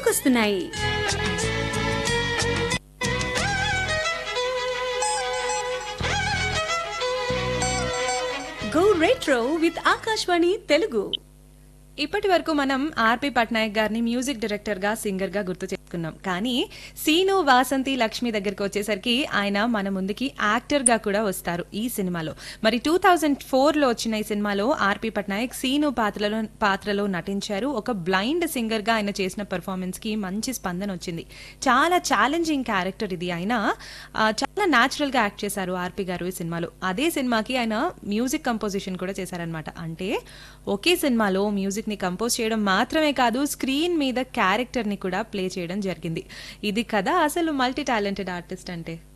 గుర్తుకొస్తున్నాయి go retro with Akashvani Telugu ఇప్పటి వరకు మనం ఆర్పి పట్నాయక్ గారిని మ్యూజిక్ డైరెక్టర్ గా సింగర్ గా గుర్తు చేసుకున్నాం కానీ సీను వాసంతి లక్ష్మి దగ్గరికి వచ్చేసరికి ఆయన మన ముందుకి యాక్టర్ గా కూడా వస్తారు ఈ సినిమాలో మరి టూ థౌజండ్ ఫోర్ లో వచ్చిన ఈ సినిమాలో ఆర్పి పట్నాయక్ సీను పాత్రలో పాత్రలో నటించారు ఒక బ్లైండ్ సింగర్ గా ఆయన చేసిన పెర్ఫార్మెన్స్ కి మంచి స్పందన వచ్చింది చాలా ఛాలెంజింగ్ క్యారెక్టర్ ఇది ఆయన ఆ, చాలా న్యాచురల్ గా యాక్ట్ చేశారు ఆర్పి గారు ఈ సినిమాలో అదే సినిమాకి ఆయన మ్యూజిక్ కంపోజిషన్ కూడా చేశారనమాట అంటే ఒకే సినిమాలో మ్యూజిక్ ని కంపోజ్ చేయడం మాత్రమే కాదు స్క్రీన్ మీద క్యారెక్టర్ ని కూడా ప్లే చేయడం జరిగింది ఇది కదా అసలు మల్టీ టాలెంటెడ్ ఆర్టిస్ట్ అంటే